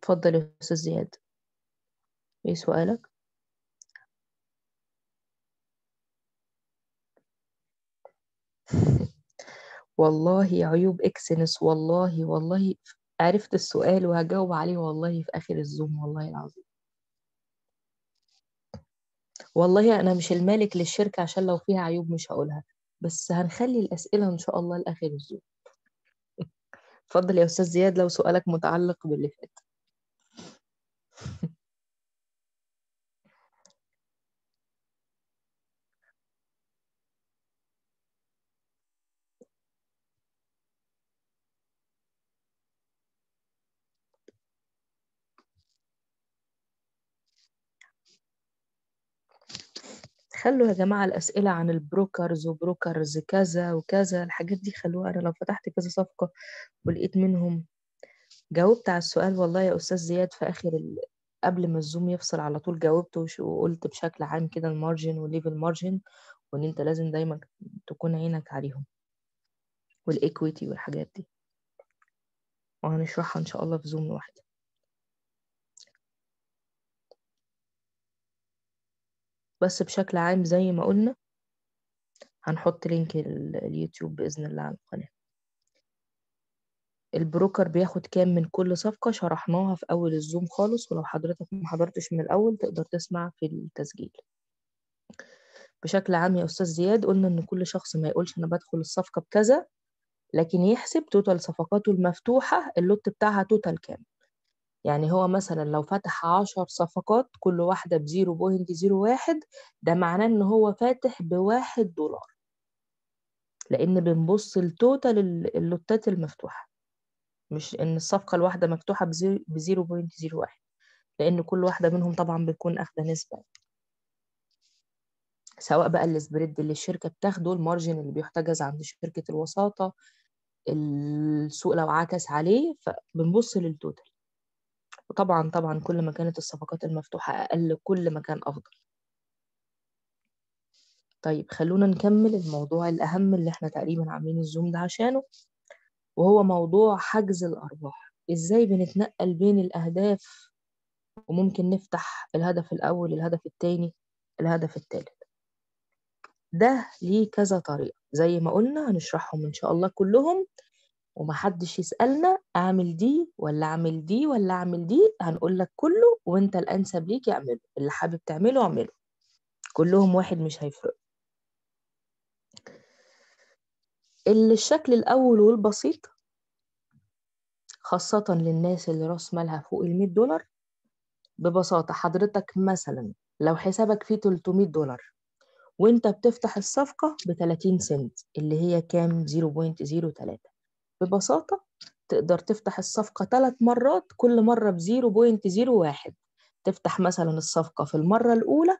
اتفضل يا أستاذ زياد ايه سؤالك والله عيوب اكسنس والله والله عرفت السؤال وهجاوب عليه والله في آخر الزوم والله العظيم والله أنا مش المالك للشركة عشان لو فيها عيوب مش هقولها بس هنخلي الأسئلة إن شاء الله لآخر الزوم اتفضل يا أستاذ زياد لو سؤالك متعلق باللي فات خلوا يا جماعة الأسئلة عن البروكرز وبروكرز كذا وكذا الحاجات دي خلوها أنا لو فتحت كذا صفقة ولقيت منهم جاوبت على السؤال والله يا أستاذ زياد في آخر ال... قبل ما الزوم يفصل على طول جاوبت وش- وقلت بشكل عام كده المارجن والليفل مارجن وإن أنت لازم دايما تكون عينك عليهم والإيكويتي والحاجات دي وهنشرحها إن شاء الله في زوم لوحده بس بشكل عام زي ما قلنا هنحط لينك ال- اليوتيوب بإذن الله على القناة البروكر بياخد كام من كل صفقة شرحناها في أول الزوم خالص ولو حضرتك ما حضرتش من الأول تقدر تسمع في التسجيل بشكل عام يا أستاذ زياد قلنا إن كل شخص ما يقولش أنا بدخل الصفقة بكذا لكن يحسب توتال صفقاته المفتوحة اللوت بتاعها توتال كام يعني هو مثلا لو فتح عشر صفقات كل واحدة بزيرو بوينت زيرو واحد ده معناه إن هو فاتح بواحد دولار لأن بنبص لتوتال ال- اللوتات المفتوحة مش إن الصفقة الواحدة مفتوحة بزيرو بوينت زيرو واحد لأن كل واحدة منهم طبعا بتكون أخدة نسبة سواء بقى السبريد اللي الشركة بتاخده المارجن اللي بيحتجز عند شركة الوساطة السوق لو عكس عليه فبنبص للتوتال وطبعا طبعا كل ما كانت الصفقات المفتوحة أقل كل ما كان أفضل طيب خلونا نكمل الموضوع الأهم اللي احنا تقريبا عاملين الزوم ده عشانه وهو موضوع حجز الأرباح إزاي بنتنقل بين الأهداف وممكن نفتح الهدف الأول الهدف التاني الهدف التالت ده ليه كذا طريقة زي ما قلنا هنشرحهم إن شاء الله كلهم ومحدش يسألنا أعمل دي ولا أعمل دي ولا أعمل دي هنقول لك كله وأنت الأنسب ليك اعمله اللي حابب تعمله اعمله كلهم واحد مش هيفرق الشكل الأول والبسيط خاصة للناس اللي راس مالها فوق ال 100 دولار ببساطة حضرتك مثلا لو حسابك فيه 300 دولار وانت بتفتح الصفقة ب 30 سنت اللي هي كام 0.03 ببساطة تقدر تفتح الصفقة ثلاث مرات كل مرة ب 0.01 تفتح مثلا الصفقة في المرة الأولى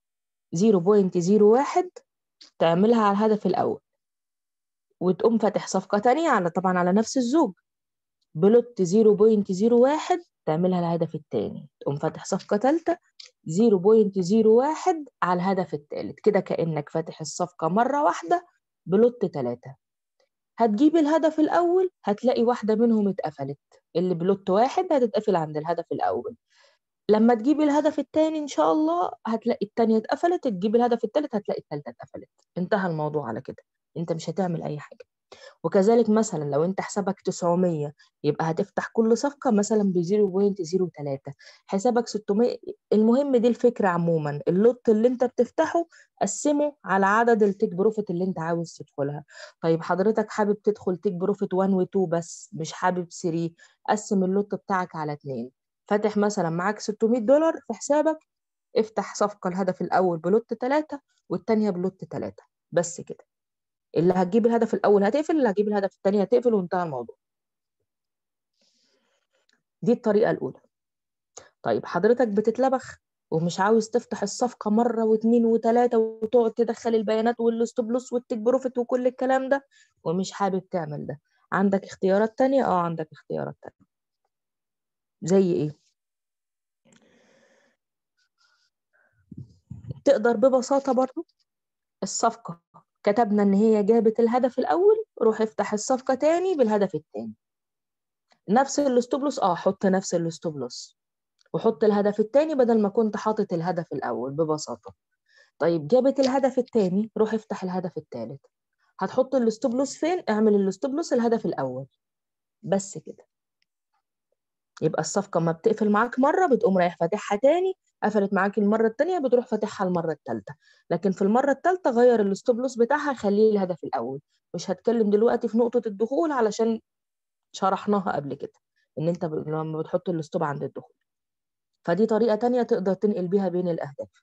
0.01 تعملها على الهدف الأول وتقوم فاتح صفقة تانية على طبعا على نفس الزوج بلوت 0.01 تعملها الهدف التاني تقوم فاتح صفقة تالتة 0.01 على الهدف التالت كده كأنك فاتح الصفقة مرة واحدة بلوت تلاتة هتجيب الهدف الأول هتلاقي واحدة منهم اتقفلت اللي بلوت واحد هتتقفل عند الهدف الأول لما تجيبي الهدف التاني إن شاء الله هتلاقي التانية اتقفلت تجيبي الهدف التالت هتلاقي التالتة اتقفلت انتهى الموضوع على كده انت مش هتعمل أي حاجة وكذلك مثلا لو انت حسابك 900 يبقى هتفتح كل صفقة مثلا ب 0.03 حسابك 600 المهم دي الفكرة عموما اللوت اللي انت بتفتحه قسمه على عدد التيك بروفيت اللي انت عاوز تدخلها طيب حضرتك حابب تدخل تيك بروفيت 1 و 2 بس مش حابب 3 قسم اللوت بتاعك على 2 فاتح مثلا معاك 600 دولار في حسابك افتح صفقة الهدف الأول بلوت 3 والتانية بلوت 3 بس كده اللي هتجيب الهدف الاول هتقفل اللي هتجيب الهدف الثاني هتقفل وانتهى الموضوع دي الطريقه الاولى طيب حضرتك بتتلبخ ومش عاوز تفتح الصفقة مرة واثنين وثلاثة وتقعد تدخل البيانات والستوب لوس والتيك بروفيت وكل الكلام ده ومش حابب تعمل ده عندك اختيارات تانية اه عندك اختيارات تانية زي ايه تقدر ببساطة برضو الصفقة كتبنا ان هي جابت الهدف الاول روح افتح الصفقة تاني بالهدف التاني نفس الستوب لوس اه حط نفس الستوب لوس وحط الهدف التاني بدل ما كنت حاطط الهدف الاول ببساطه طيب جابت الهدف التاني روح افتح الهدف التالت هتحط الستوب لوس فين اعمل الستوب لوس الهدف الاول بس كده يبقى الصفقه ما بتقفل معاك مره بتقوم رايح فاتحها تاني قفلت معاك المره التانيه بتروح فاتحها المره التالته لكن في المره التالته غير الستوب لوس بتاعها خليه الهدف الاول مش هتكلم دلوقتي في نقطه الدخول علشان شرحناها قبل كده ان انت لما بتحط الستوب عند الدخول فدي طريقه تانية تقدر تنقل بيها بين الاهداف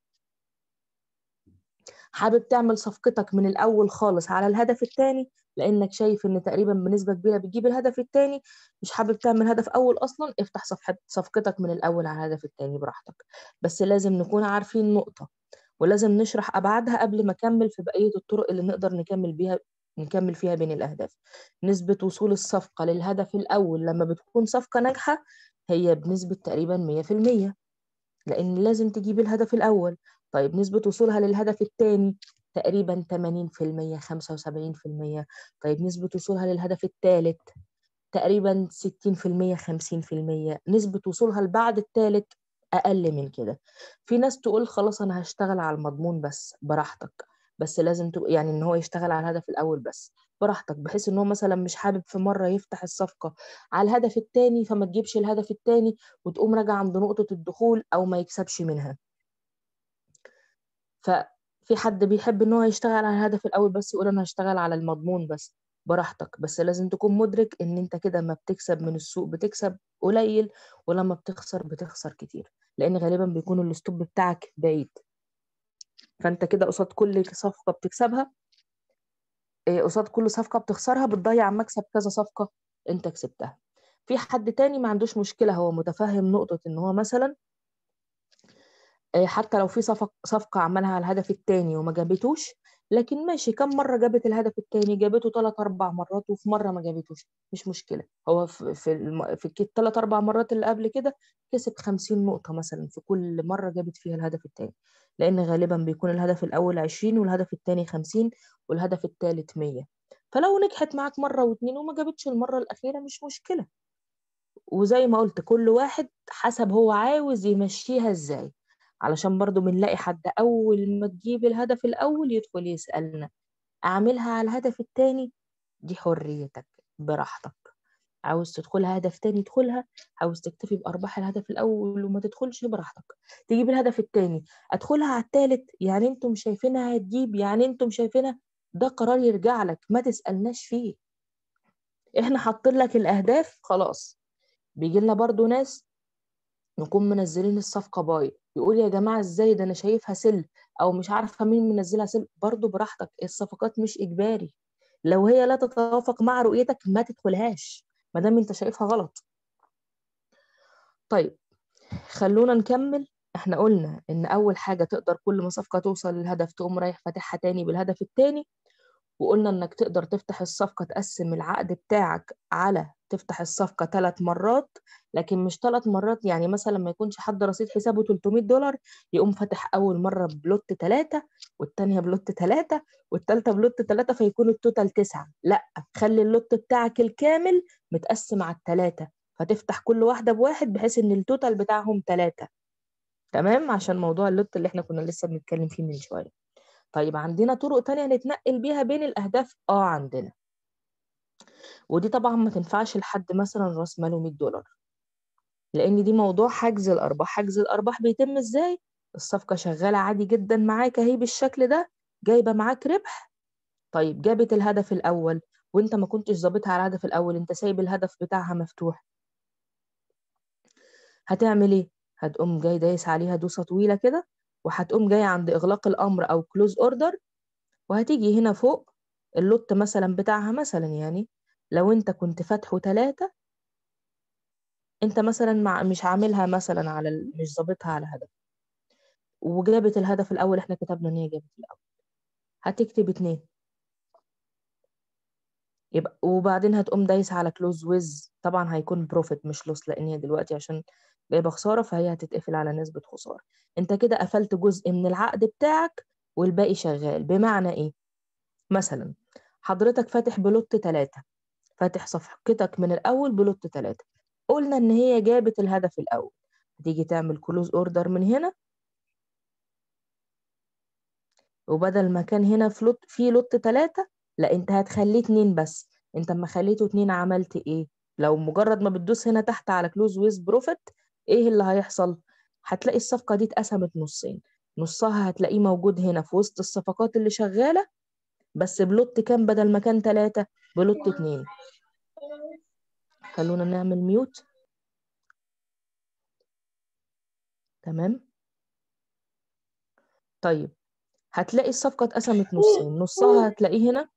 حابب تعمل صفقتك من الاول خالص على الهدف الثاني لانك شايف ان تقريبا بنسبه كبيره بتجيب الهدف الثاني مش حابب تعمل هدف اول اصلا افتح صفحه صفقتك من الاول على الهدف الثاني براحتك بس لازم نكون عارفين نقطه ولازم نشرح ابعادها قبل ما اكمل في بقيه الطرق اللي نقدر نكمل بيها نكمل فيها بين الاهداف نسبه وصول الصفقه للهدف الاول لما بتكون صفقه ناجحه هي بنسبه تقريبا 100% لان لازم تجيب الهدف الاول طيب نسبة وصولها للهدف الثاني تقريبا 80% 75% طيب نسبة وصولها للهدف الثالث تقريبا 60% 50% نسبة وصولها لبعد الثالث أقل من كده في ناس تقول خلاص أنا هشتغل على المضمون بس براحتك بس لازم تبقى يعني إن هو يشتغل على الهدف الأول بس براحتك بحيث إن هو مثلا مش حابب في مرة يفتح الصفقة على الهدف الثاني فما تجيبش الهدف الثاني وتقوم راجع عند نقطة الدخول أو ما يكسبش منها ففي حد بيحب ان هو يشتغل على الهدف الاول بس يقول انا هشتغل على المضمون بس براحتك بس لازم تكون مدرك ان انت كده ما بتكسب من السوق بتكسب قليل ولما بتخسر بتخسر كتير لان غالبا بيكون الستوب بتاعك بعيد فانت كده قصاد كل صفقه بتكسبها قصاد كل صفقه بتخسرها بتضيع مكسب كذا صفقه انت كسبتها في حد تاني ما عندوش مشكله هو متفهم نقطه ان هو مثلا حتى لو في صفق صفقة عملها على الهدف التاني وما جابتوش لكن ماشي كم مرة جابت الهدف التاني جابته ثلاث أربع مرات وفي مرة ما جابتوش مش مشكلة هو في في, الم... في الثلاث أربع مرات اللي قبل كده كسب 50 نقطة مثلا في كل مرة جابت فيها الهدف التاني لأن غالبا بيكون الهدف الأول 20 والهدف التاني 50 والهدف التالت 100 فلو نجحت معاك مرة واتنين وما جابتش المرة الأخيرة مش مشكلة وزي ما قلت كل واحد حسب هو عاوز يمشيها ازاي علشان برضو بنلاقي حد أول ما تجيب الهدف الأول يدخل يسألنا أعملها على الهدف التاني دي حريتك براحتك عاوز تدخلها هدف تاني ادخلها عاوز تكتفي بأرباح الهدف الأول وما تدخلش براحتك تجيب الهدف التاني أدخلها على التالت يعني انتم شايفينها هتجيب يعني انتم شايفينها ده قرار يرجع لك ما تسألناش فيه احنا حاطين لك الأهداف خلاص بيجي لنا برضو ناس نكون منزلين الصفقة باي يقول يا جماعة ازاي ده انا شايفها سل او مش عارفة مين منزلها سل برضو براحتك الصفقات مش اجباري لو هي لا تتوافق مع رؤيتك ما تدخلهاش ما دام انت شايفها غلط طيب خلونا نكمل احنا قلنا ان اول حاجة تقدر كل ما صفقة توصل للهدف تقوم رايح فاتحها تاني بالهدف التاني وقلنا انك تقدر تفتح الصفقة تقسم العقد بتاعك على تفتح الصفقة ثلاث مرات لكن مش ثلاث مرات يعني مثلا ما يكونش حد رصيد حسابه 300 دولار يقوم فاتح أول مرة بلوت ثلاثة والتانية بلوت ثلاثة والتالتة بلوت ثلاثة فيكون التوتال تسعة لا خلي اللوت بتاعك الكامل متقسم على الثلاثة فتفتح كل واحدة بواحد بحيث إن التوتال بتاعهم ثلاثة تمام عشان موضوع اللوت اللي احنا كنا لسه بنتكلم فيه من شوية طيب عندنا طرق تانية نتنقل بيها بين الأهداف اه عندنا ودي طبعا ما تنفعش لحد مثلا راس ماله 100 دولار لان دي موضوع حجز الارباح حجز الارباح بيتم ازاي الصفقه شغاله عادي جدا معاك اهي بالشكل ده جايبه معاك ربح طيب جابت الهدف الاول وانت ما كنتش ظابطها على الهدف الاول انت سايب الهدف بتاعها مفتوح هتعمل ايه هتقوم جاي دايس عليها دوسه طويله كده وهتقوم جاي عند اغلاق الامر او كلوز اوردر وهتيجي هنا فوق اللوت مثلا بتاعها مثلا يعني لو انت كنت فاتحه ثلاثة انت مثلا مع مش عاملها مثلا على ال... مش ظابطها على هدف وجابت الهدف الاول احنا كتبنا ان هي جابت الاول هتكتب اتنين يبقى وبعدين هتقوم دايس على كلوز ويز طبعا هيكون بروفيت مش لوس لان هي دلوقتي عشان جايبه خساره فهي هتتقفل على نسبه خساره انت كده قفلت جزء من العقد بتاعك والباقي شغال بمعنى ايه مثلا حضرتك فاتح بلوت ثلاثة فاتح صفحتك من الأول بلوت تلاتة قلنا إن هي جابت الهدف الأول هتيجي تعمل كلوز اوردر من هنا وبدل ما كان هنا في لوت في لوت تلاتة لا انت هتخليه اتنين بس انت اما خليته اتنين عملت ايه لو مجرد ما بتدوس هنا تحت على كلوز ويز بروفيت ايه اللي هيحصل هتلاقي الصفقة دي اتقسمت نصين نصها هتلاقيه موجود هنا في وسط الصفقات اللي شغالة بس بلوت كام بدل ما كان تلاتة بلوت اتنين خلونا نعمل ميوت تمام طيب هتلاقي الصفقة اتقسمت نصين نصها هتلاقيه هنا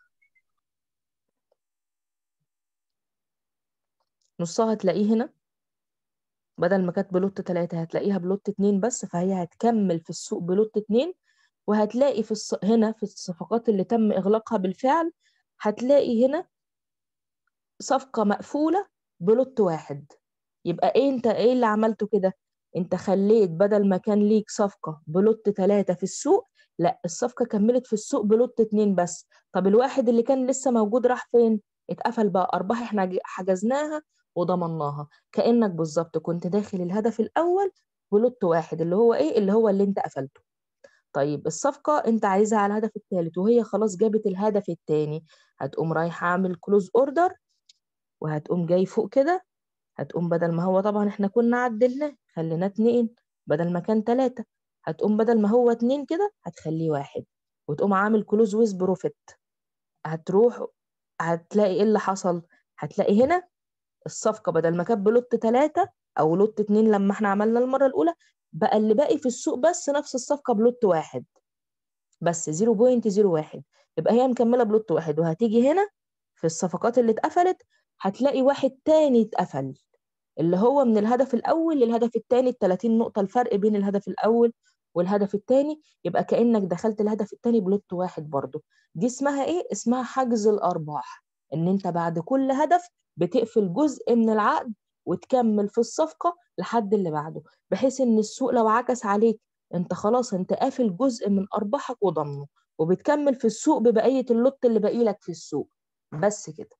نصها هتلاقيه هنا بدل ما كانت بلوت تلاتة هتلاقيها بلوت اتنين بس فهي هتكمل في السوق بلوت اتنين وهتلاقي في الص... هنا في الصفقات اللي تم إغلاقها بالفعل هتلاقي هنا صفقة مقفولة بلوت واحد يبقى ايه انت ايه اللي عملته كده انت خليت بدل ما كان ليك صفقة بلوت ثلاثة في السوق لا الصفقة كملت في السوق بلوت اتنين بس طب الواحد اللي كان لسه موجود راح فين اتقفل بقى أرباح احنا حجزناها وضمناها كأنك بالظبط كنت داخل الهدف الأول بلوت واحد اللي هو ايه اللي هو اللي انت قفلته طيب الصفقة انت عايزها على الهدف الثالث وهي خلاص جابت الهدف الثاني هتقوم رايح عامل كلوز اوردر وهتقوم جاي فوق كده هتقوم بدل ما هو طبعا احنا كنا عدلناه خليناه اتنين بدل ما كان تلاتة هتقوم بدل ما هو اتنين كده هتخليه واحد وتقوم عامل كلوز ويز بروفيت هتروح هتلاقي ايه اللي حصل هتلاقي هنا الصفقة بدل ما كانت بلوت تلاتة أو لوت اتنين لما احنا عملنا المرة الأولى بقى اللي باقي في السوق بس نفس الصفقة بلوت واحد بس 0.01 يبقى هي مكملة بلوت واحد وهتيجي هنا في الصفقات اللي اتقفلت هتلاقي واحد تاني اتقفل اللي هو من الهدف الأول للهدف الثاني ال 30 نقطة الفرق بين الهدف الأول والهدف الثاني يبقى كأنك دخلت الهدف الثاني بلوت واحد برضه دي اسمها إيه؟ اسمها حجز الأرباح إن أنت بعد كل هدف بتقفل جزء من العقد وتكمل في الصفقة لحد اللي بعده بحيث إن السوق لو عكس عليك أنت خلاص أنت قافل جزء من أرباحك وضمنه وبتكمل في السوق ببقية اللوت اللي باقي لك في السوق بس كده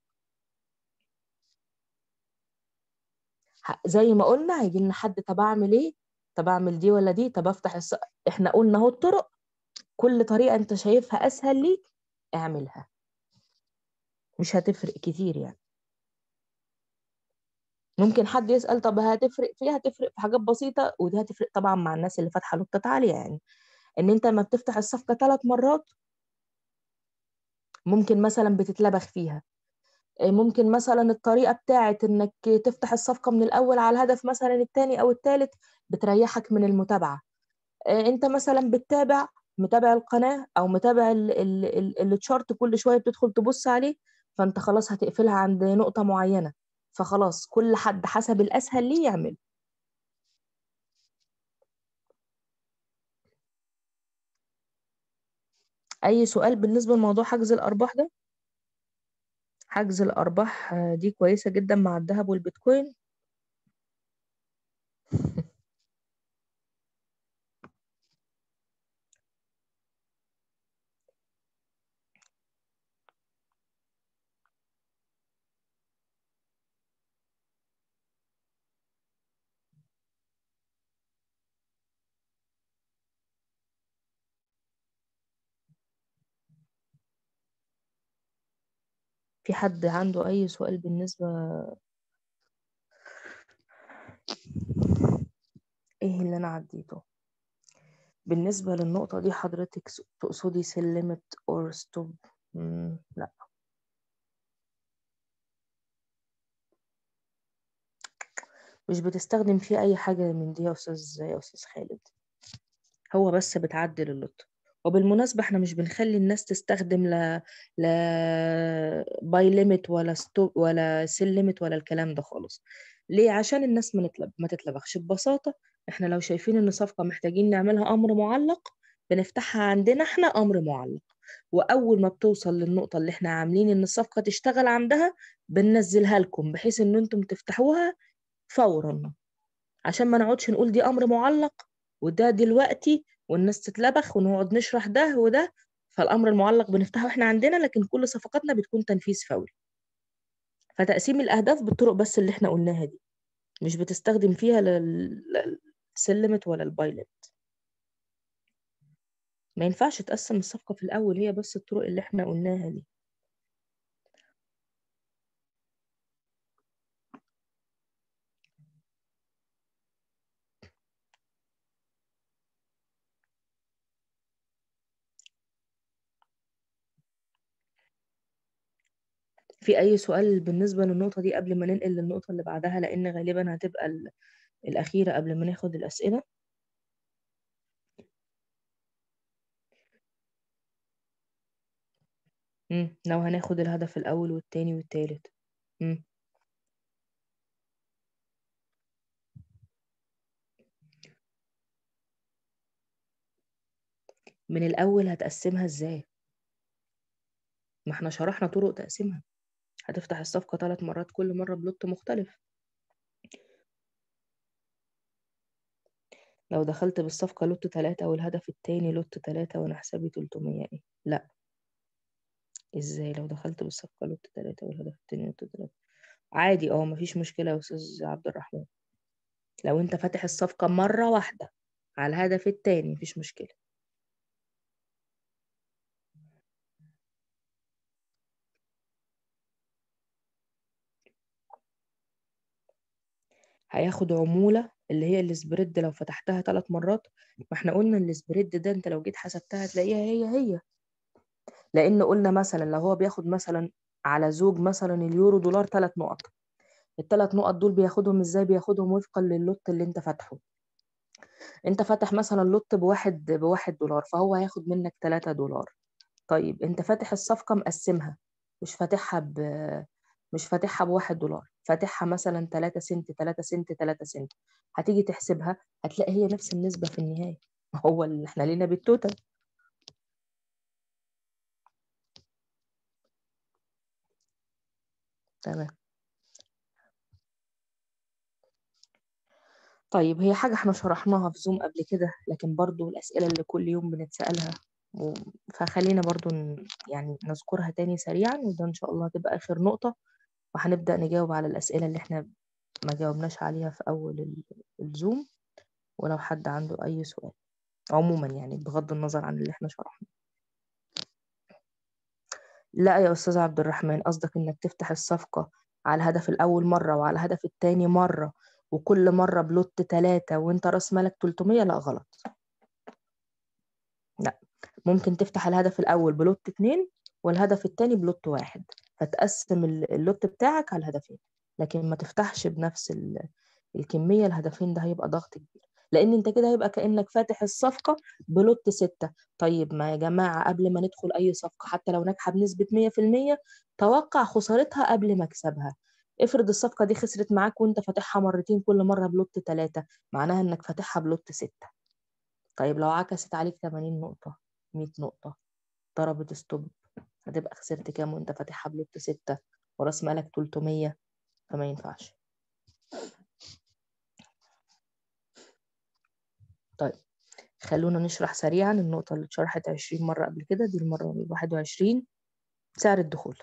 زي ما قلنا هيجي لنا حد طب اعمل ايه طب اعمل دي ولا دي طب افتح الص... احنا قلنا اهو الطرق كل طريقه انت شايفها اسهل ليك اعملها مش هتفرق كتير يعني ممكن حد يسأل طب هتفرق فيها هتفرق في حاجات بسيطة ودي هتفرق طبعا مع الناس اللي فاتحة لوتات عالية يعني ان انت لما بتفتح الصفقة ثلاث مرات ممكن مثلا بتتلبخ فيها ممكن مثلا الطريقة بتاعة انك تفتح الصفقة من الاول على الهدف مثلا الثاني او الثالث بتريحك من المتابعة انت مثلا بتتابع متابع القناة او متابع التشارت كل شوية بتدخل تبص عليه فانت خلاص هتقفلها عند نقطة معينة فخلاص كل حد حسب الاسهل ليه يعمل اي سؤال بالنسبة لموضوع حجز الارباح ده حجز الأرباح دي كويسة جدا مع الذهب والبيتكوين في حد عنده أي سؤال بالنسبة إيه اللي أنا عديته بالنسبة للنقطة دي حضرتك تقصدي سلمت or stop مم. لا مش بتستخدم فيه أي حاجة من دي يا أستاذ يا أستاذ خالد هو بس بتعدل اللوت وبالمناسبة احنا مش بنخلي الناس تستخدم لا لا باي ليميت ولا ستوب ولا سيل ليميت ولا الكلام ده خالص ليه عشان الناس ما نتلب ما تتلبخش ببساطة احنا لو شايفين ان صفقة محتاجين نعملها امر معلق بنفتحها عندنا احنا امر معلق واول ما بتوصل للنقطة اللي احنا عاملين ان الصفقة تشتغل عندها بننزلها لكم بحيث ان انتم تفتحوها فورا عشان ما نقعدش نقول دي امر معلق وده دلوقتي والناس تتلبخ ونقعد نشرح ده وده فالامر المعلق بنفتحه احنا عندنا لكن كل صفقاتنا بتكون تنفيذ فوري فتقسيم الأهداف بالطرق بس اللي احنا قلناها دي مش بتستخدم فيها السلمت ولا البايلت ما ينفعش تقسم الصفقة في الأول هي بس الطرق اللي احنا قلناها دي في أي سؤال بالنسبة للنقطة دي قبل ما ننقل للنقطة اللي بعدها لأن غالبا هتبقى ال- الأخيرة قبل ما ناخد الأسئلة مم. لو هناخد الهدف الأول والتاني والتالت مم. من الأول هتقسمها إزاي ما احنا شرحنا طرق تقسيمها هتفتح الصفقة ثلاث مرات كل مرة بلوت مختلف لو دخلت بالصفقة لوت تلاتة والهدف التاني لوت تلاتة وأنا حسابي تلتمية إيه لأ إزاي لو دخلت بالصفقة لوت تلاتة والهدف التاني لوت تلاتة عادي اه مفيش مشكلة يا أستاذ عبد الرحمن لو أنت فاتح الصفقة مرة واحدة على الهدف التاني مفيش مشكلة هياخد عمولة اللي هي السبريد لو فتحتها ثلاث مرات ما احنا قلنا السبريد ده انت لو جيت حسبتها هتلاقيها هي هي لان قلنا مثلا لو هو بياخد مثلا على زوج مثلا اليورو دولار ثلاث نقط الثلاث نقط دول بياخدهم ازاي بياخدهم وفقا للوت اللي انت فاتحه انت فاتح مثلا لوت بواحد بواحد دولار فهو هياخد منك 3 دولار طيب انت فاتح الصفقة مقسمها مش فاتحها ب مش فاتحها بواحد دولار فاتحها مثلا 3 سنت 3 سنت 3 سنت هتيجي تحسبها هتلاقي هي نفس النسبة في النهاية هو اللي احنا لينا بالتوتال تمام طيب هي حاجة احنا شرحناها في زوم قبل كده لكن برضو الأسئلة اللي كل يوم بنتسألها و... فخلينا برضو ن... يعني نذكرها تاني سريعا وده إن شاء الله هتبقى آخر نقطة وهنبدأ نجاوب على الأسئلة اللي احنا ما جاوبناش عليها في أول ال- الزوم ولو حد عنده أي سؤال عموما يعني بغض النظر عن اللي احنا شرحناه لا يا أستاذ عبد الرحمن قصدك إنك تفتح الصفقة على الهدف الأول مرة وعلى الهدف التاني مرة وكل مرة بلوت تلاتة وانت راس مالك 300 لا غلط لا ممكن تفتح الهدف الأول بلوت اتنين والهدف التاني بلوت واحد فتقسم ال- اللوت بتاعك على الهدفين لكن ما تفتحش بنفس ال- الكمية الهدفين ده هيبقى ضغط كبير لأن انت كده هيبقى كأنك فاتح الصفقة بلوت ستة طيب ما يا جماعة قبل ما ندخل أي صفقة حتى لو ناجحة بنسبة مية في المية توقع خسارتها قبل مكسبها افرض الصفقة دي خسرت معاك وانت فاتحها مرتين كل مرة بلوت تلاتة معناها انك فاتحها بلوت ستة طيب لو عكست عليك 80 نقطة 100 نقطة ضربت ستوب هتبقى خسرت كام وانت فاتحها بلوت ستة وراس مالك 300 فما ينفعش طيب خلونا نشرح سريعا النقطة اللي اتشرحت 20 مرة قبل كده دي المرة ال 21 سعر الدخول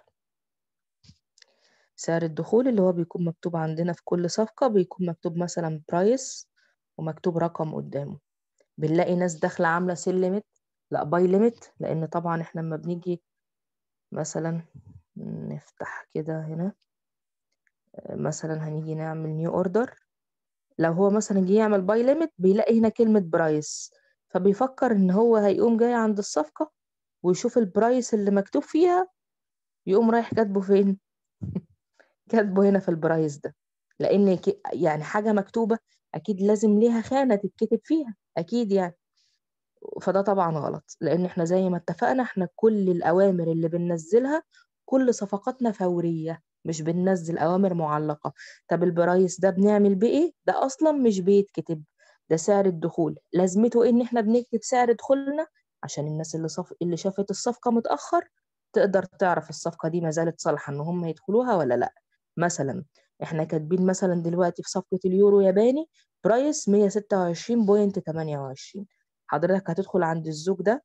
سعر الدخول اللي هو بيكون مكتوب عندنا في كل صفقة بيكون مكتوب مثلا برايس ومكتوب رقم قدامه بنلاقي ناس داخلة عاملة سيل ليميت لا باي ليميت لأن طبعا احنا لما بنيجي مثلا نفتح كده هنا مثلا هنيجي نعمل نيو اوردر لو هو مثلا جه يعمل باي ليميت بيلاقي هنا كلمة برايس فبيفكر ان هو هيقوم جاي عند الصفقة ويشوف البرايس اللي مكتوب فيها يقوم رايح كاتبه فين كاتبه هنا في البرايس ده لان ك- يعني حاجة مكتوبة اكيد لازم ليها خانة تتكتب فيها اكيد يعني فده طبعا غلط لان احنا زي ما اتفقنا احنا كل الاوامر اللي بننزلها كل صفقاتنا فورية مش بننزل اوامر معلقة طب البرايس ده بنعمل بيه ايه ده اصلا مش بيتكتب ده سعر الدخول لازمته إيه ان احنا بنكتب سعر دخولنا عشان الناس اللي صف... اللي شافت الصفقة متأخر تقدر تعرف الصفقة دي ما زالت صالحة ان هم يدخلوها ولا لا مثلا احنا كاتبين مثلا دلوقتي في صفقة اليورو ياباني برايس 126.28 حضرتك هتدخل عند الزوج ده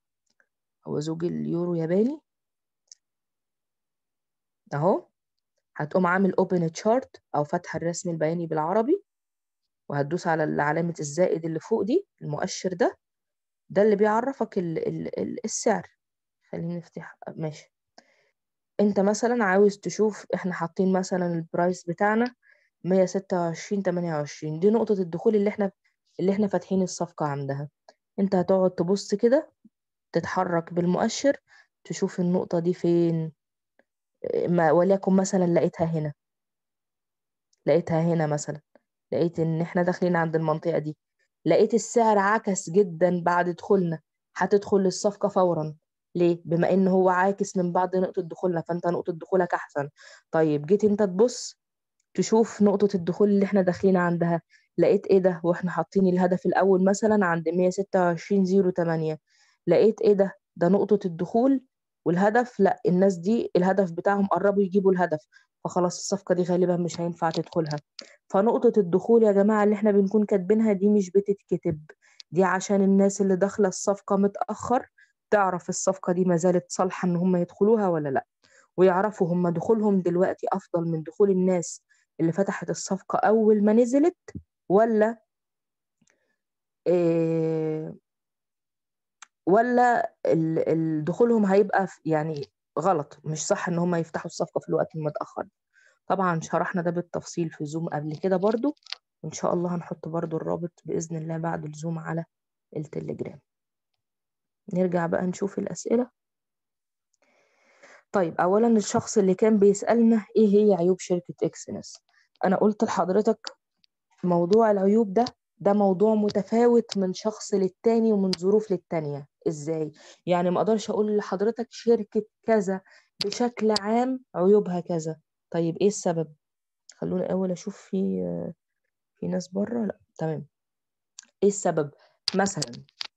هو زوج اليورو ياباني اهو هتقوم عامل open chart أو فتح الرسم البياني بالعربي وهتدوس على علامة الزائد اللي فوق دي المؤشر ده ده اللي بيعرفك ال ال ال السعر خلينا نفتح ماشي انت مثلا عاوز تشوف احنا حاطين مثلا البرايس بتاعنا 126 28 دي نقطة الدخول اللي احنا اللي احنا فاتحين الصفقة عندها انت هتقعد تبص كده تتحرك بالمؤشر تشوف النقطة دي فين ما وليكن مثلا لقيتها هنا لقيتها هنا مثلا لقيت ان احنا داخلين عند المنطقة دي لقيت السعر عكس جدا بعد دخولنا هتدخل الصفقة فورا ليه؟ بما ان هو عاكس من بعد نقطة دخولنا فانت نقطة دخولك احسن طيب جيت انت تبص تشوف نقطة الدخول اللي احنا داخلين عندها لقيت ايه ده واحنا حاطين الهدف الاول مثلا عند 126.08 لقيت ايه ده ده نقطة الدخول والهدف لا الناس دي الهدف بتاعهم قربوا يجيبوا الهدف فخلاص الصفقة دي غالبا مش هينفع تدخلها فنقطة الدخول يا جماعة اللي احنا بنكون كاتبينها دي مش بتتكتب دي عشان الناس اللي داخلة الصفقة متأخر تعرف الصفقة دي ما زالت صالحة ان هم يدخلوها ولا لا ويعرفوا هم دخولهم دلوقتي افضل من دخول الناس اللي فتحت الصفقة اول ما نزلت ولا إيه ولا دخولهم هيبقى يعني غلط مش صح ان هم يفتحوا الصفقة في الوقت المتأخر طبعا شرحنا ده بالتفصيل في زوم قبل كده برضو وان شاء الله هنحط برضو الرابط بإذن الله بعد الزوم على التليجرام نرجع بقى نشوف الأسئلة طيب أولا الشخص اللي كان بيسألنا إيه هي عيوب شركة إكسنس أنا قلت لحضرتك موضوع العيوب ده ده موضوع متفاوت من شخص للتاني ومن ظروف للتانية ازاي يعني ما اقدرش اقول لحضرتك شركة كذا بشكل عام عيوبها كذا طيب ايه السبب خلوني اول اشوف في في ناس بره لا تمام ايه السبب مثلا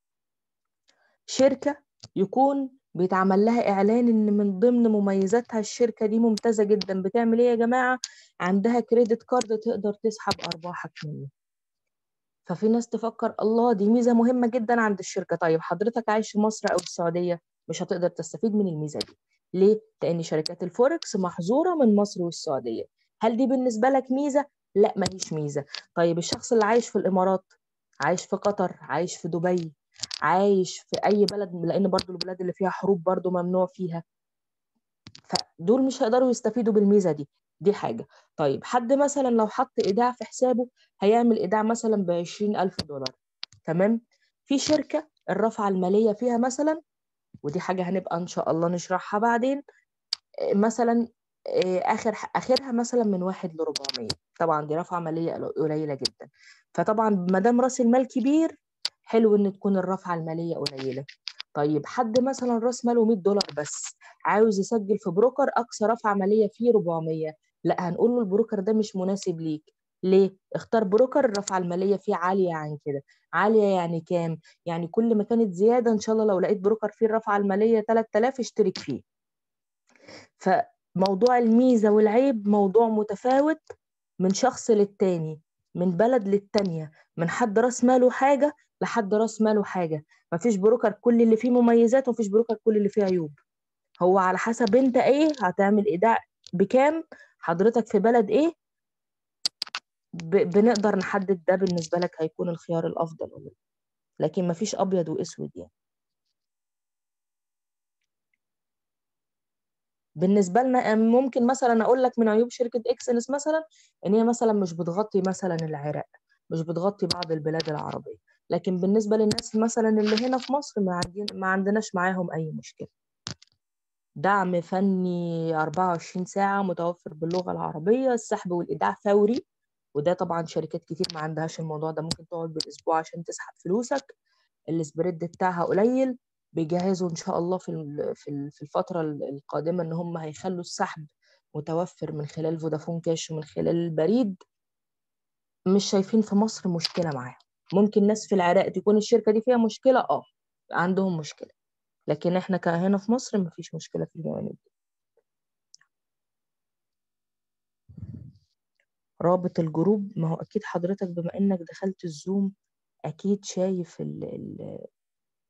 شركة يكون بيتعمل لها اعلان ان من ضمن مميزاتها الشركة دي ممتازة جدا بتعمل ايه يا جماعة عندها كريدت كارد تقدر تسحب ارباحك منه ففي ناس تفكر الله دي ميزة مهمة جدا عند الشركة طيب حضرتك عايش في مصر أو السعودية مش هتقدر تستفيد من الميزة دي ليه؟ لأن شركات الفوركس محظورة من مصر والسعودية هل دي بالنسبة لك ميزة؟ لا ما هيش ميزة طيب الشخص اللي عايش في الإمارات عايش في قطر عايش في دبي عايش في أي بلد لأن برضو البلاد اللي فيها حروب برضو ممنوع فيها فدول مش هيقدروا يستفيدوا بالميزة دي دي حاجة طيب حد مثلا لو حط إيداع في حسابه هيعمل إيداع مثلا بعشرين ألف دولار تمام في شركة الرفعة المالية فيها مثلا ودي حاجة هنبقى إن شاء الله نشرحها بعدين مثلا آخر آخرها مثلا من واحد لربعمية طبعا دي رفعة مالية قليلة جدا فطبعا ما دام رأس المال كبير حلو إن تكون الرفعة المالية قليلة طيب حد مثلا راس ماله 100 دولار بس عاوز يسجل في بروكر اقصى رفعه ماليه فيه 400 لا هنقول له البروكر ده مش مناسب ليك ليه اختار بروكر الرفعه الماليه فيه عاليه عن كده عاليه يعني كام يعني كل ما كانت زياده ان شاء الله لو لقيت بروكر فيه الرفعه الماليه 3000 اشترك فيه فموضوع الميزه والعيب موضوع متفاوت من شخص للتاني من بلد للتانية من حد راس ماله حاجة لحد راس ماله حاجة مفيش بروكر كل اللي فيه مميزات ومفيش بروكر كل اللي فيه عيوب هو على حسب انت ايه هتعمل ايداع بكام حضرتك في بلد ايه بنقدر نحدد ده بالنسبة لك هيكون الخيار الأفضل ولا لكن مفيش أبيض وأسود يعني بالنسبة لنا ممكن مثلا أقول لك من عيوب شركة إكسنس مثلا إن هي مثلا مش بتغطي مثلا العراق مش بتغطي بعض البلاد العربية لكن بالنسبة للناس مثلا اللي هنا في مصر ما, عندين ما عندناش معاهم أي مشكلة دعم فني 24 ساعة متوفر باللغة العربية السحب والإيداع فوري وده طبعا شركات كتير ما عندهاش الموضوع ده ممكن تقعد بالأسبوع عشان تسحب فلوسك السبريد بتاعها قليل بيجهزوا ان شاء الله في في الفتره القادمه ان هم هيخلوا السحب متوفر من خلال فودافون كاش ومن خلال البريد مش شايفين في مصر مشكله معاهم ممكن ناس في العراق تكون الشركه دي فيها مشكله اه عندهم مشكله لكن احنا كهنا في مصر مفيش مشكله في الجوانب دي رابط الجروب ما هو اكيد حضرتك بما انك دخلت الزوم اكيد شايف ال ال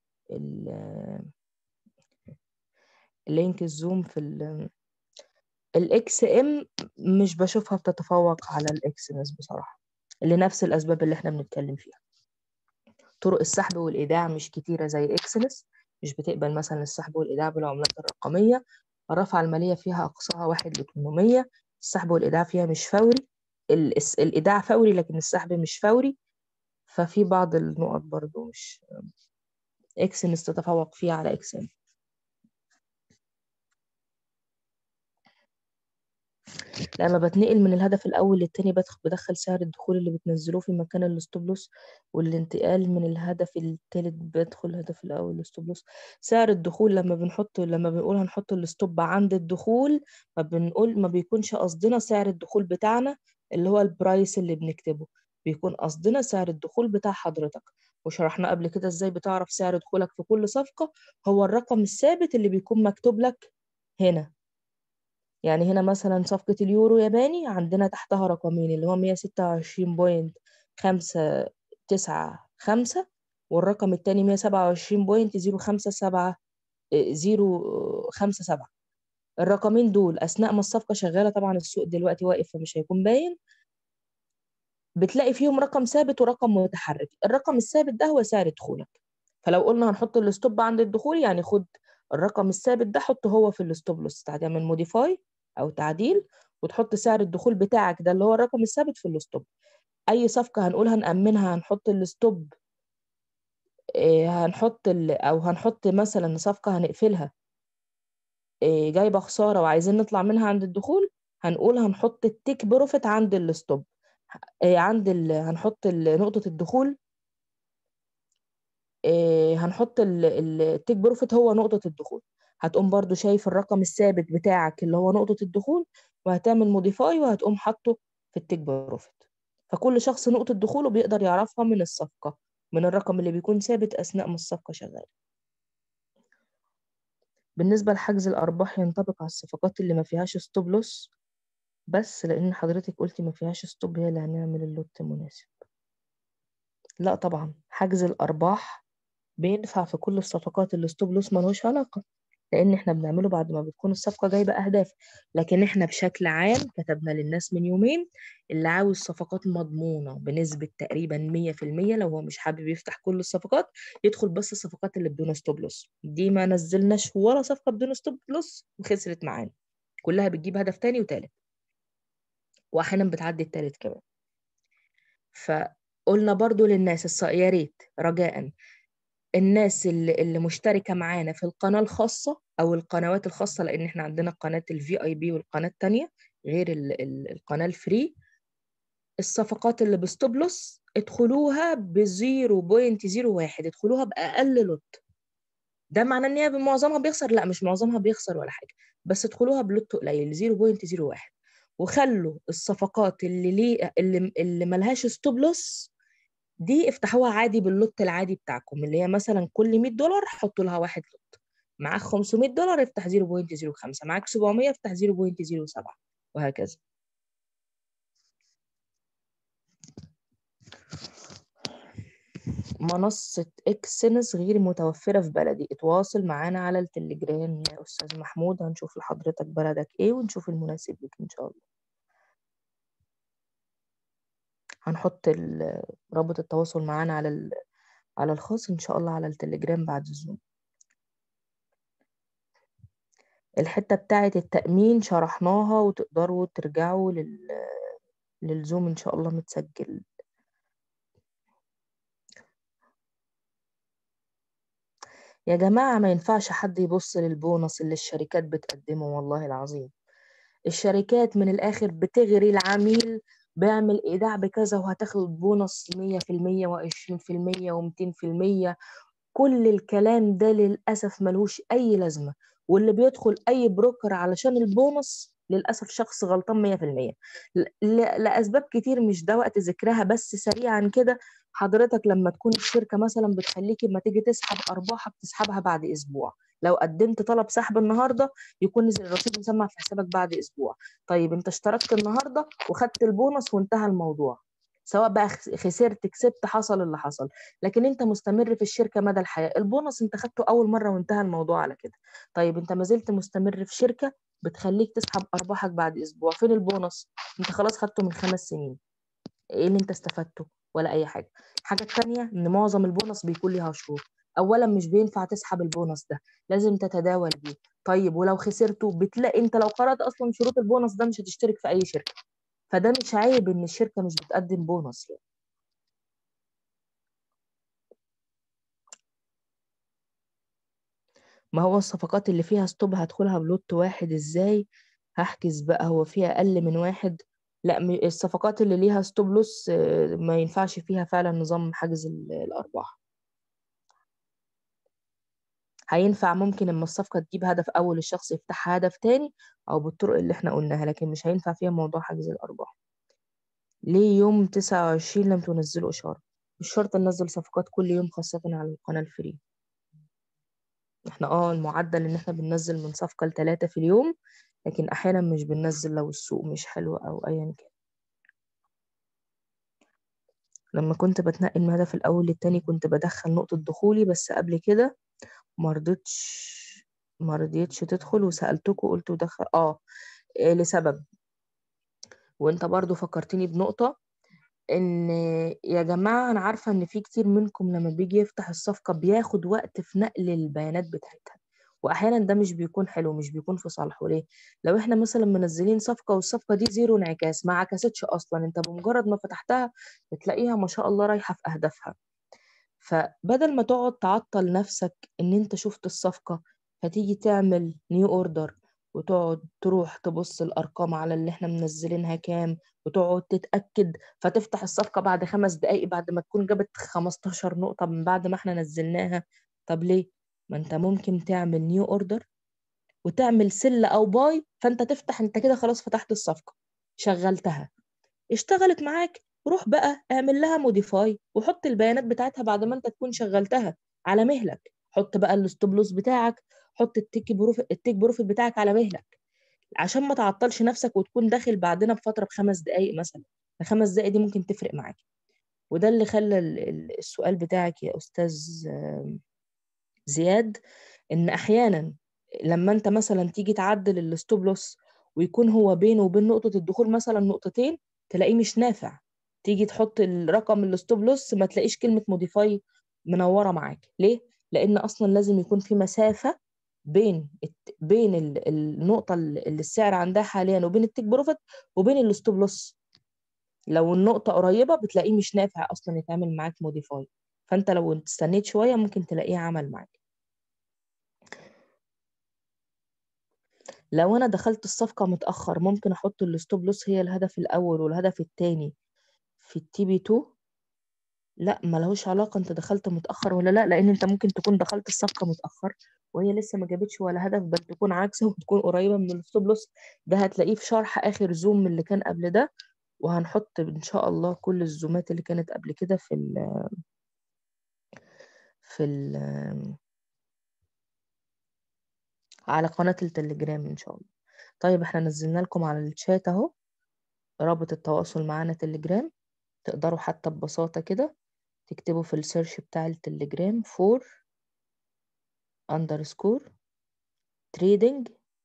ال لينك الزوم في ال الاكس ام مش بشوفها بتتفوق على الاكسنس بصراحة لنفس الأسباب اللي احنا بنتكلم فيها طرق السحب والإيداع مش كتيرة زي اكسنس مش بتقبل مثلا السحب والإيداع بالعملات الرقمية الرفعة المالية فيها أقصاها واحد لتمنمية السحب والإيداع فيها مش فوري الإيداع فوري لكن السحب مش فوري ففي بعض النقط برضو مش اكسنس تتفوق فيها على اكسن لما بتنقل من الهدف الأول للتاني بدخل سعر الدخول اللي بتنزلوه في مكان الستوب لوس والانتقال من الهدف التالت بدخل الهدف الأول للستوب لوس سعر الدخول لما بنحط لما بنقول هنحط الستوب عند الدخول ما بنقول ما بيكونش قصدنا سعر الدخول بتاعنا اللي هو البرايس اللي بنكتبه بيكون قصدنا سعر الدخول بتاع حضرتك وشرحنا قبل كده ازاي بتعرف سعر دخولك في كل صفقة هو الرقم الثابت اللي بيكون مكتوب لك هنا يعني هنا مثلا صفقة اليورو ياباني عندنا تحتها رقمين اللي هو مية ستة وعشرين بوينت خمسة تسعة خمسة والرقم التاني مية سبعة وعشرين بوينت زيرو خمسة سبعة زيرو خمسة سبعة الرقمين دول أثناء ما الصفقة شغالة طبعا السوق دلوقتي واقف فمش هيكون باين بتلاقي فيهم رقم ثابت ورقم متحرك الرقم الثابت ده هو سعر دخولك فلو قلنا هنحط الستوب عند الدخول يعني خد الرقم الثابت ده حطه هو في الستوب لوس تعمل موديفاي او تعديل وتحط سعر الدخول بتاعك ده اللي هو الرقم الثابت في الستوب اي صفقه هنقول هنأمنها هنحط الستوب إيه هنحط او هنحط مثلا صفقه هنقفلها إيه جايبه خساره وعايزين نطلع منها عند الدخول هنقول هنحط التيك بروفيت عند الستوب إيه عند ال... هنحط نقطه الدخول إيه هنحط التيك بروفيت هو نقطه الدخول هتقوم برضو شايف الرقم الثابت بتاعك اللي هو نقطة الدخول وهتعمل موديفاي وهتقوم حاطه في التيك بروفيت فكل شخص نقطة دخوله بيقدر يعرفها من الصفقة من الرقم اللي بيكون ثابت أثناء ما الصفقة شغالة بالنسبة لحجز الأرباح ينطبق على الصفقات اللي ما فيهاش ستوب لوس بس لأن حضرتك قلتي ما فيهاش ستوب هي اللي هنعمل اللوت مناسب لا طبعا حجز الأرباح بينفع في كل الصفقات اللي ستوب لوس ملهوش علاقة لان احنا بنعمله بعد ما بتكون الصفقه جايبه اهداف لكن احنا بشكل عام كتبنا للناس من يومين اللي عاوز صفقات مضمونه بنسبه تقريبا 100% لو هو مش حابب يفتح كل الصفقات يدخل بس الصفقات اللي بدون ستوب لوس دي ما نزلناش ولا صفقه بدون ستوب لوس وخسرت معانا كلها بتجيب هدف تاني وتالت واحيانا بتعدي التالت كمان فقلنا برضو للناس يا ريت رجاء الناس اللي, اللي مشتركة معانا في القناة الخاصة أو القنوات الخاصة لأن إحنا عندنا قناة الفي اي بي والقناة التانية غير ال ال القناة الفري الصفقات اللي بستوبلوس ادخلوها ب 0.01 ادخلوها بأقل لوت ده معناه ان هي معظمها بيخسر لا مش معظمها بيخسر ولا حاجه بس ادخلوها بلوت قليل 0.01 وخلوا الصفقات اللي ليه اللي, اللي ملهاش ستوب لوس دي افتحوها عادي باللوت العادي بتاعكم اللي هي مثلا كل 100 دولار حطوا لها واحد لوت معاك 500 دولار افتح 0.05 معاك 700 افتح 0.07 وهكذا منصة اكسنس غير متوفرة في بلدي اتواصل معانا على التليجرام يا أستاذ محمود هنشوف لحضرتك بلدك ايه ونشوف المناسب لك إن شاء الله هنحط رابط التواصل معانا على على الخاص ان شاء الله على التليجرام بعد الزوم الحتة بتاعة التأمين شرحناها وتقدروا ترجعوا لل... للزوم ان شاء الله متسجل يا جماعة ما ينفعش حد يبص للبونص اللي الشركات بتقدمه والله العظيم الشركات من الآخر بتغري العميل بعمل ايداع بكذا وهتاخد بونص 100% و20% و200% كل الكلام ده للأسف ملهوش أي لازمة واللي بيدخل أي بروكر علشان البونص للأسف شخص غلطان 100% لأسباب كتير مش ده وقت ذكرها بس سريعا كده حضرتك لما تكون الشركة مثلا بتخليكي لما تيجي تسحب أرباحها بتسحبها بعد أسبوع لو قدمت طلب سحب النهارده يكون نزل الرصيد مسمع في حسابك بعد اسبوع طيب انت اشتركت النهارده وخدت البونص وانتهى الموضوع سواء بقى خسرت كسبت حصل اللي حصل لكن انت مستمر في الشركه مدى الحياه البونص انت خدته اول مره وانتهى الموضوع على كده طيب انت ما زلت مستمر في شركه بتخليك تسحب ارباحك بعد اسبوع فين البونص انت خلاص خدته من خمس سنين ايه اللي انت استفدته ولا اي حاجه الحاجه التانية ان معظم البونص بيكون ليها شروط اولا مش بينفع تسحب البونص ده لازم تتداول بيه طيب ولو خسرته بتلاقي انت لو قرأت اصلا شروط البونص ده مش هتشترك في اي شركه فده مش عيب ان الشركه مش بتقدم بونص يعني. ما هو الصفقات اللي فيها ستوب هدخلها بلوت واحد ازاي هحجز بقى هو فيها اقل من واحد لا م- الصفقات اللي ليها ستوب لوس آه، ما ينفعش فيها فعلا نظام حجز ال- الارباح هينفع ممكن اما الصفقة تجيب هدف اول الشخص يفتح هدف تاني او بالطرق اللي احنا قلناها لكن مش هينفع فيها موضوع حجز الارباح ليه يوم 29 لم تنزلوا اشارة مش شرط ننزل صفقات كل يوم خاصة على القناة الفري احنا اه المعدل ان احنا بننزل من صفقة لتلاتة في اليوم لكن احيانا مش بننزل لو السوق مش حلو او ايا كان لما كنت بتنقل من الهدف الاول للتاني كنت بدخل نقطة دخولي بس قبل كده مرضتش مرضيتش تدخل وسألتكوا قلتوا دخل اه إيه لسبب وانت برضو فكرتني بنقطة ان يا جماعة انا عارفة ان في كتير منكم لما بيجي يفتح الصفقة بياخد وقت في نقل البيانات بتاعتها واحيانا ده مش بيكون حلو مش بيكون في صالحه ليه لو احنا مثلا منزلين صفقة والصفقة دي زيرو انعكاس ما عكستش اصلا انت بمجرد ما فتحتها بتلاقيها ما شاء الله رايحة في اهدافها فبدل ما تقعد تعطل نفسك ان انت شفت الصفقة فتيجي تعمل نيو اوردر وتقعد تروح تبص الارقام على اللي احنا منزلينها كام وتقعد تتأكد فتفتح الصفقة بعد خمس دقايق بعد ما تكون جابت 15 نقطة من بعد ما احنا نزلناها طب ليه؟ ما انت ممكن تعمل نيو اوردر وتعمل سل او باي فانت تفتح انت كده خلاص فتحت الصفقة شغلتها اشتغلت معاك روح بقى اعمل لها موديفاي وحط البيانات بتاعتها بعد ما انت تكون شغلتها على مهلك حط بقى الستوب لوس بتاعك حط التيك بروفيت التيك بروفيت بتاعك على مهلك عشان ما تعطلش نفسك وتكون داخل بعدنا بفتره بخمس دقائق مثلا الخمس دقائق دي ممكن تفرق معاك وده اللي خلى ال- ال- السؤال بتاعك يا استاذ آم، زياد ان احيانا لما انت مثلا تيجي تعدل الستوب لوس ويكون هو بينه وبين نقطة الدخول مثلا نقطتين تلاقيه مش نافع تيجي تحط الرقم الستوب لوس ما تلاقيش كلمة موديفاي منورة معاك ليه؟ لأن أصلا لازم يكون في مسافة بين الت- بين ال- النقطة اللي السعر عندها حاليا وبين التيك بروفيت وبين الستوب لوس لو النقطة قريبة بتلاقيه مش نافع أصلا يتعمل معاك موديفاي فأنت لو استنيت شوية ممكن تلاقيه عمل معاك لو انا دخلت الصفقة متأخر ممكن احط الستوب لوس هي الهدف الاول والهدف التاني في التي بي 2 لا ملهوش علاقة انت دخلت متأخر ولا لا لان انت ممكن تكون دخلت الصفقة متأخر وهي لسه ما جابتش ولا هدف بل تكون عكسه وتكون قريبة من الستوب لوس ده هتلاقيه في شرح اخر زوم من اللي كان قبل ده وهنحط ان شاء الله كل الزومات اللي كانت قبل كده في ال في ال على قناة التليجرام ان شاء الله طيب احنا نزلنا لكم على الشات اهو رابط التواصل معانا تليجرام تقدروا حتى ببساطة كده تكتبوا في السيرش بتاع التليجرام فور اندرسكور تريدنج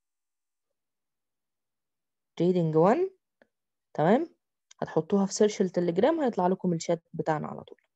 تريدنج 1 تمام هتحطوها في سيرش التليجرام هيطلع لكم الشات بتاعنا على طول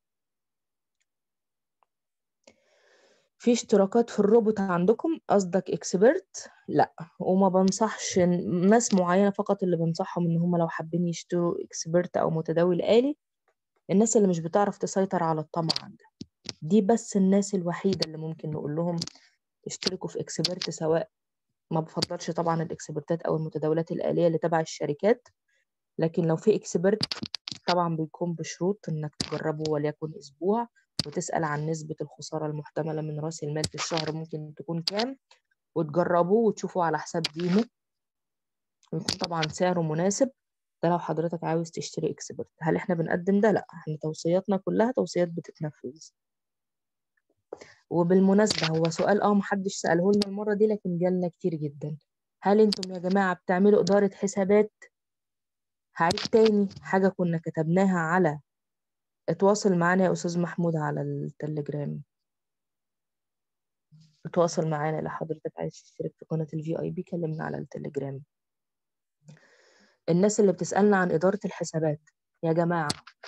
في اشتراكات في الروبوت عندكم قصدك اكسبرت لا وما بنصحش ناس معينة فقط اللي بنصحهم ان هم لو حابين يشتروا اكسبرت او متداول آلي الناس اللي مش بتعرف تسيطر على الطمع عندها دي بس الناس الوحيدة اللي ممكن نقول لهم اشتركوا في اكسبرت سواء ما بفضلش طبعا الاكسبرتات او المتداولات الآلية اللي تبع الشركات لكن لو في اكسبرت طبعا بيكون بشروط انك تجربه وليكن اسبوع وتسأل عن نسبة الخسارة المحتملة من رأس المال في الشهر ممكن تكون كام وتجربوه وتشوفوا على حساب دينه ويكون طبعا سعره مناسب ده لو حضرتك عاوز تشتري اكسبرت هل احنا بنقدم ده لا احنا توصياتنا كلها توصيات بتتنفذ وبالمناسبة هو سؤال اه محدش سأله لنا المرة دي لكن جالنا كتير جدا هل انتم يا جماعة بتعملوا إدارة حسابات هعيد تاني حاجة كنا كتبناها على اتواصل معانا يا أستاذ محمود على التليجرام تواصل معانا لو حضرتك عايز تشترك في قناة الفي اي بي كلمنا على التليجرام الناس اللي بتسألنا عن إدارة الحسابات يا جماعة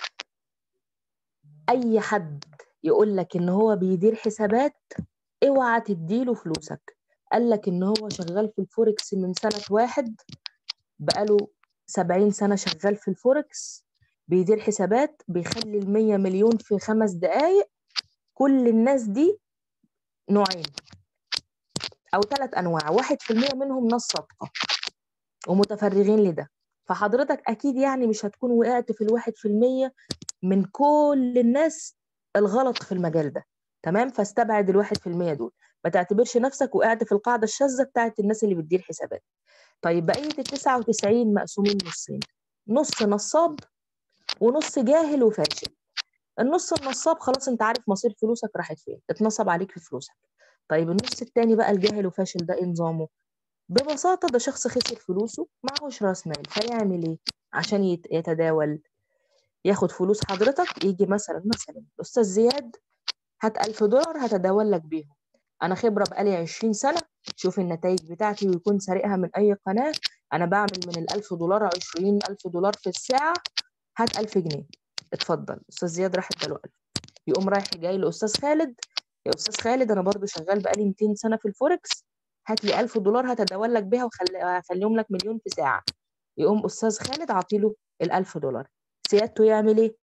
أي حد يقول لك إن هو بيدير حسابات اوعى تديله فلوسك قال لك إن هو شغال في الفوركس من سنة واحد بقاله سبعين سنة شغال في الفوركس بيدير حسابات بيخلي المية مليون في خمس دقايق كل الناس دي نوعين أو ثلاث أنواع واحد في المية منهم ناس صادقة ومتفرغين لده فحضرتك أكيد يعني مش هتكون وقعت في الواحد في المية من كل الناس الغلط في المجال ده تمام فاستبعد الواحد في المية دول ما تعتبرش نفسك وقعت في القاعدة الشاذة بتاعت الناس اللي بتدير حسابات طيب بقية التسعة وتسعين مقسومين نصين نص نصاب ونص جاهل وفاشل النص النصاب خلاص انت عارف مصير فلوسك راحت فين اتنصب عليك في فلوسك طيب النص التاني بقى الجاهل وفاشل ده ايه نظامه ببساطة ده شخص خسر فلوسه معهوش راس مال فيعمل ايه عشان يت- يتداول ياخد فلوس حضرتك يجي مثلا مثلا استاذ زياد هات 1000 دولار هتداول لك بيهم انا خبرة بقالي 20 سنة شوف النتائج بتاعتي ويكون سارقها من اي قناة انا بعمل من ال 1000 دولار 20000 دولار في الساعة هات 1000 جنيه اتفضل استاذ زياد راح اداله 1000 يقوم رايح جاي لاستاذ خالد يا استاذ خالد انا برضو شغال بقالي 200 سنة في الفوركس هات لي 1000 دولار هتداول لك بيها وهخليهم لك مليون في ساعة يقوم استاذ خالد عاطيله ال 1000 دولار سيادته يعمل ايه